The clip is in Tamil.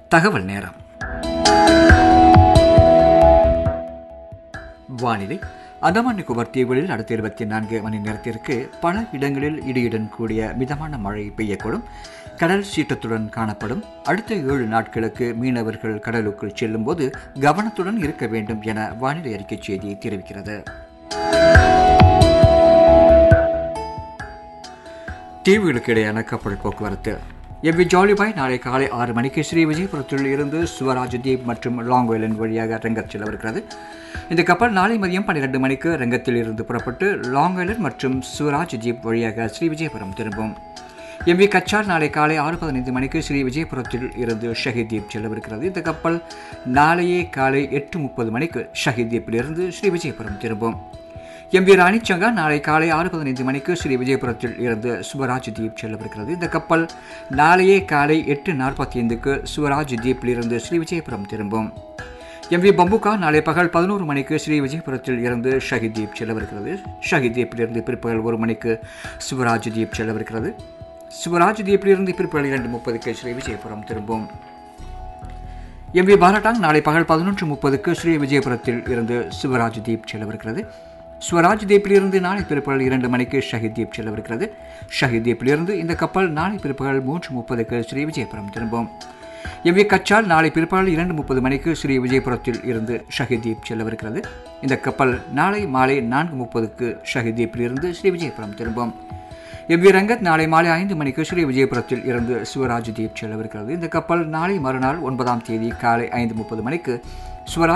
தகவல் நேரம் வானிலை அந்தமான் நிக்கோபார் தீவுகளில் அடுத்த இருபத்தி நான்கு மணி நேரத்திற்கு பல இடங்களில் இடியுடன் கூடிய மிதமான மழை பெய்யக்கூடும் கடல் சீற்றத்துடன் காணப்படும் அடுத்த ஏழு நாட்களுக்கு மீனவர்கள் கடலுக்குள் செல்லும்போது கவனத்துடன் இருக்க வேண்டும் என வானிலை அறிக்கை செய்தி தெரிவிக்கிறது தீவுகளுக்கு இடையான கப்பல் போக்குவரத்து எவ்வி ஜாலிபாய் நாளை காலை ஆறு மணிக்கு ஸ்ரீ விஜயபுரத்தில் இருந்து சுவராஜ் தீப் மற்றும் லாங் ஐலண்ட் வழியாக ரங்கத் செல்லவிருக்கிறது இந்த கப்பல் நாளை மதியம் பன்னிரெண்டு மணிக்கு ரங்கத்தில் இருந்து புறப்பட்டு லாங் ஐலண்ட் மற்றும் சுவராஜ் தீப் வழியாக ஸ்ரீ விஜயபுரம் திரும்பும் எம்வி கச்சார் நாளை காலை ஆறு பதினைந்து மணிக்கு ஸ்ரீ விஜயபுரத்தில் இருந்து ஷஹீத் தீப் செல்லவிருக்கிறது இந்த கப்பல் நாளையே காலை எட்டு முப்பது மணிக்கு ஷஹீத் தீப்பிலிருந்து ஸ்ரீ விஜயபுரம் திரும்பும் எம் வி ராணிச்சங்கா நாளை காலை ஆறு பதினைந்து மணிக்கு ஸ்ரீ விஜயபுரத்தில் இருந்து சுவராஜ் தீப் செல்லவிருக்கிறது இந்த கப்பல் நாளையே காலை எட்டு நாற்பத்தி ஐந்துக்கு சுவராஜ் தீப்பிலிருந்து ஸ்ரீ விஜயபுரம் திரும்பும் எம் வி பம்புகா நாளை பகல் பதினோரு மணிக்கு ஸ்ரீ விஜயபுரத்தில் இருந்து ஷஹீத் தீப் செல்லவிருக்கிறது ஷஹீத் தீப்பிலிருந்து பிற்பகல் ஒரு மணிக்கு சுவராஜ் தீப் செல்லவிருக்கிறது சுவராஜ் தீப்பிலிருந்து பிற்பகல் இரண்டு முப்பதுக்கு ஸ்ரீ விஜயபுரம் திரும்பும் எம் வி பாரட்டாங் நாளை பகல் பதினொன்று முப்பதுக்கு ஸ்ரீ விஜயபுரத்தில் இருந்து சிவராஜ் தீப் செல்லவிருக்கிறது ஸ்வராஜ் தீப்பிலிருந்து நாளை பிற்பகல் இரண்டு மணிக்கு ஷஹீத் தீப் செல்லவிருக்கிறது ஷஹீத் தீப்பிலிருந்து இந்த கப்பல் நாளை பிற்பகல் மூன்று முப்பதுக்கு ஸ்ரீ விஜயபுரம் திரும்பும் எவ்வி கச்சால் நாளை பிற்பகல் இரண்டு முப்பது மணிக்கு ஸ்ரீ விஜயபுரத்தில் இருந்து ஷஹீத் தீப் செல்லவிருக்கிறது இந்த கப்பல் நாளை மாலை நான்கு முப்பதுக்கு ஷஹீத் தீப்பிலிருந்து ஸ்ரீ விஜயபுரம் திரும்பும் எவ்வி ரங்கத் நாளை மாலை ஐந்து மணிக்கு ஸ்ரீ விஜயபுரத்தில் இருந்து சிவராஜ் தீப் செல்லவிருக்கிறது இந்த கப்பல் நாளை மறுநாள் ஒன்பதாம் தேதி காலை ஐந்து முப்பது மணிக்கு சுவராஜ்